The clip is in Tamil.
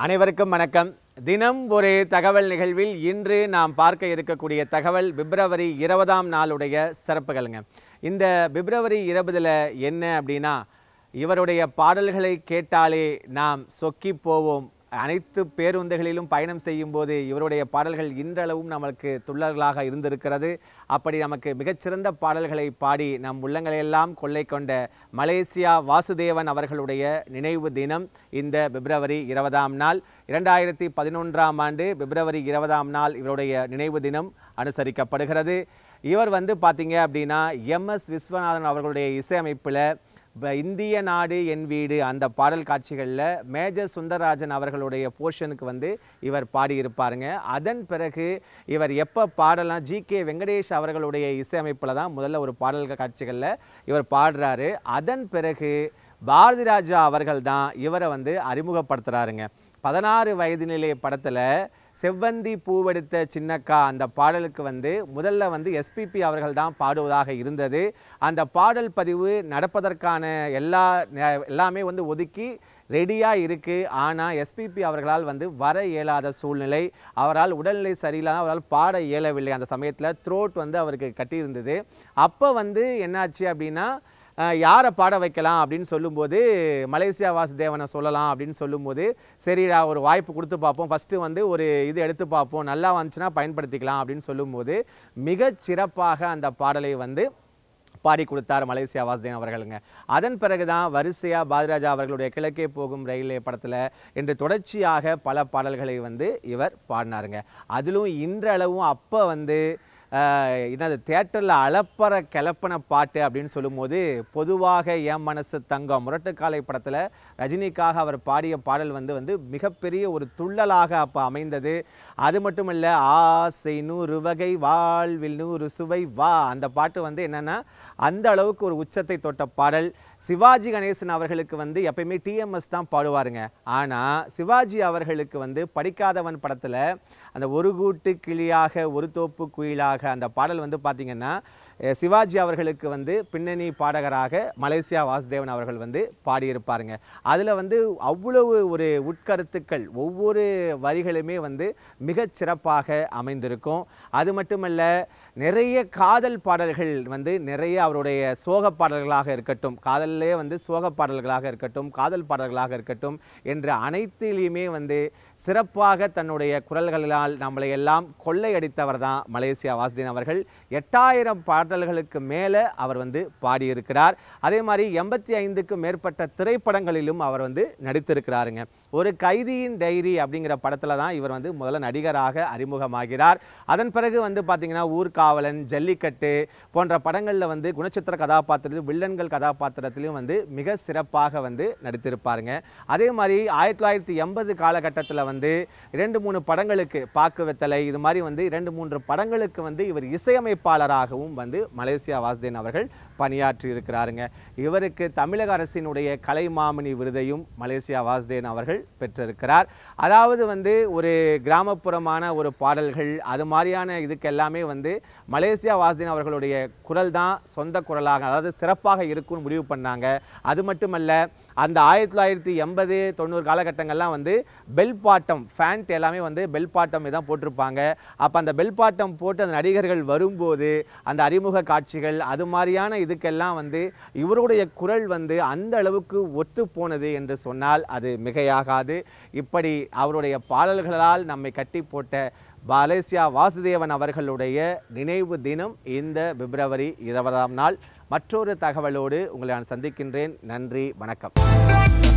அனைவருக்கும் வணக்கம் தினம் ஒரு தகவல் நிகழ்வில் இன்று நாம் பார்க்க இருக்கக்கூடிய தகவல் பிப்ரவரி இருபதாம் நாளுடைய சிறப்புகளுங்க இந்த பிப்ரவரி இருபதில் என்ன அப்படின்னா இவருடைய பாடல்களை கேட்டாலே நாம் சொக்கி போவோம் அனைத்து பேருந்துகளிலும் பயணம் செய்யும்போது இவருடைய பாடல்கள் இன்றளவும் நமக்கு துள்ளர்களாக இருந்திருக்கிறது அப்படி நமக்கு மிகச்சிறந்த பாடல்களை பாடி நம் உள்ளங்களையெல்லாம் கொள்ளை கொண்ட மலேசியா வாசுதேவன் அவர்களுடைய நினைவு தினம் இந்த பிப்ரவரி இருபதாம் நாள் இரண்டாயிரத்தி பதினொன்றாம் ஆண்டு பிப்ரவரி இருபதாம் நாள் இவருடைய நினைவு தினம் அனுசரிக்கப்படுகிறது இவர் வந்து பார்த்தீங்க அப்படின்னா எம்எஸ் விஸ்வநாதன் அவர்களுடைய இசையமைப்பில் இப்போ இந்திய நாடு என் வீடு அந்த பாடல் காட்சிகளில் மேஜர் சுந்தரராஜன் அவர்களுடைய போர்ஷனுக்கு வந்து இவர் பாடியிருப்பாருங்க அதன் பிறகு இவர் எப்போ பாடலாம் ஜி கே வெங்கடேஷ் அவர்களுடைய இசையமைப்பில் தான் முதல்ல ஒரு பாடல் காட்சிகளில் இவர் பாடுறாரு அதன் பிறகு பாரதி ராஜா அவர்கள் தான் இவரை வந்து அறிமுகப்படுத்துகிறாருங்க பதினாறு வயது நிலை படத்தில் செவ்வந்தி பூவெடுத்த சின்னக்கா அந்த பாடலுக்கு வந்து முதல்ல வந்து எஸ்பிபி அவர்கள் தான் பாடுவதாக இருந்தது அந்த பாடல் பதிவு நடப்பதற்கான எல்லா ந- எல்லாமே வந்து ஒதுக்கி ரெடியாக இருக்குது ஆனால் எஸ்பிபி அவர்களால் வந்து வர இயலாத சூழ்நிலை அவரால் உடல்நிலை சரியில்லாத அவரால் பாட இயலவில்லை அந்த சமயத்தில் த்ரோட் வந்து அவருக்கு கட்டியிருந்தது அப்போ வந்து என்னாச்சு அப்படின்னா அஹ், யாரை பாட வைக்கலாம் அப்படின்னு சொல்லும்போது மலேசியா வாசுதேவனை சொல்லலாம் அப்படின்னு சொல்லும்போது சரிடா ஒரு வாய்ப்பு கொடுத்து பார்ப்போம் ஃபஸ்ட்டு வந்து ஒரு இது எடுத்து பார்ப்போம் நல்லா வந்துச்சுன்னா பயன்படுத்திக்கலாம் அப்படின்னு சொல்லும்போது மிகச் சிறப்பாக அந்த பாடலை வந்து பாடி கொடுத்தார் மலேசியா வாசுதேவன் அவர்களுங்க அதன் பிறகு தான் வரிசையாக பாரதிராஜா அவர்களுடைய கிழக்கே போகும் ரயிலே படத்தில் என்று தொடர்ச்சியாக பல பாடல்களை வந்து இவர் பாடினாருங்க அதிலும் இன்றளவும் அப்போ வந்து ஆஹ், என்னது தேட்டரில் அளப்பற கிளப்பின பாட்டு அப்படின்னு சொல்லும்போது பொதுவாக என் மனசு தங்கம் முரட்டுக்காலை படத்தில் ரஜினிக்காக அவர் பாடிய பாடல் வந்து வந்து மிகப்பெரிய ஒரு துள்ளலாக அப்போ அமைந்தது அது மட்டும் இல்லை ஆசை நூறு வகை வாழ்வில் நூறு சுவை வா அந்த பாட்டு வந்து என்னன்னா அந்த அளவுக்கு ஒரு உச்சத்தை தொட்ட பாடல் சிவாஜி கணேசன் அவர்களுக்கு வந்து எப்பயுமே டிஎம்எஸ் தான் பாடுவாருங்க ஆனால் சிவாஜி அவர்களுக்கு வந்து படிக்காதவன் படத்தில் அந்த ஒரு கூட்டு கிளியாக ஒரு தோப்பு குயிலாக அந்த பாடல் வந்து பார்த்திங்கன்னா அஹ், சிவாஜி அவர்களுக்கு வந்து பின்னணி பாடகராக மலேசியா வாசுதேவன் அவர்கள் வந்து பாடியிருப்பாருங்க அதில் வந்து அவ்வளவு ஒரு உட்கருத்துக்கள் ஒவ்வொரு வரிகளுமே வந்து மிகச் சிறப்பாக அமைந்திருக்கும் அது மட்டுமல்ல நிறைய காதல் பாடல்கள் வந்து நிறைய அவருடைய சோக பாடல்களாக இருக்கட்டும் காதல்லே வந்து சோக பாடல்களாக இருக்கட்டும் காதல் பாடல்களாக இருக்கட்டும் என்ற அனைத்திலையுமே வந்து சிறப்பாக தன்னுடைய குரல்களால் நம்மளை எல்லாம் கொள்ளையடித்தவர் தான் மலேசியா வாசுதேவன் அவர்கள் எட்டாயிரம் பாடல்களுக்கு மேலே அவர் வந்து பாடியிருக்கிறார் அதே மாதிரி எண்பத்தி ஐந்துக்கும் மேற்பட்ட திரைப்படங்களிலும் அவர் வந்து நடித்திருக்கிறாருங்க ஒரு கைதியின் டைரி அப்படிங்கிற படத்தில் தான் இவர் வந்து முதல்ல நடிகராக அறிமுகமாகிறார் அதன் பிறகு வந்து பார்த்தீங்கன்னா ஊர்காவலன் ஜல்லிக்கட்டு போன்ற படங்களில் வந்து குணச்சித்திர கதாபாத்திரத்தில் வில்லன்கள் கதாபாத்திரத்திலும் வந்து மிக சிறப்பாக வந்து நடித்திருப்பாருங்க அதே மாதிரி ஆயிரத்தி தொள்ளாயிரத்தி எண்பது காலகட்டத்தில் வந்து இரண்டு மூணு படங்களுக்கு பாக்கு வெத்தலை இது மாதிரி வந்து இரண்டு மூன்று படங்களுக்கு வந்து இவர் இசையமைப்பாளராகவும் வந்து மலேசியா வாசுதேவன் அவர்கள் பணியாற்றி இருக்கிறாருங்க இவருக்கு தமிழக அரசினுடைய கலைமாமணி விருதையும் மலேசியா வாசுதேவன் அவர்கள் பெற்றிருக்கிறார் அதாவது வந்து ஒரு கிராமப்புறமான ஒரு பாடல்கள் அது மாதிரியான இதுக்கு எல்லாமே வந்து மலேசியா வாசுதேவன் அவர்களுடைய குரல் தான் சொந்த குரலாக அதாவது சிறப்பாக இருக்கும்னு முடிவு பண்ணாங்க அது மட்டுமல்ல அந்த ஆயிரத்தி தொள்ளாயிரத்தி எண்பது தொண்ணூறு காலகட்டங்கள்லாம் வந்து பெல் பாட்டம் ஃபேண்ட் எல்லாமே வந்து பெல் பாட்டம் தான் போட்டிருப்பாங்க அப்போ அந்த பெல் பாட்டம் போட்டு அந்த நடிகர்கள் வரும்போது அந்த அறிமுக காட்சிகள் அது மாதிரியான இதுக்கெல்லாம் வந்து இவருடைய குரல் வந்து அந்த அளவுக்கு ஒத்து போனது என்று சொன்னால் அது மிகையாகாது இப்படி அவருடைய பாடல்களால் நம்மை கட்டி போட்ட மலேசியா வாசுதேவன் அவர்களுடைய நினைவு தினம் இந்த பிப்ரவரி இருபதாம் நாள் மற்றொரு தகவலோடு உங்களை நான் சந்திக்கின்றேன் நன்றி வணக்கம்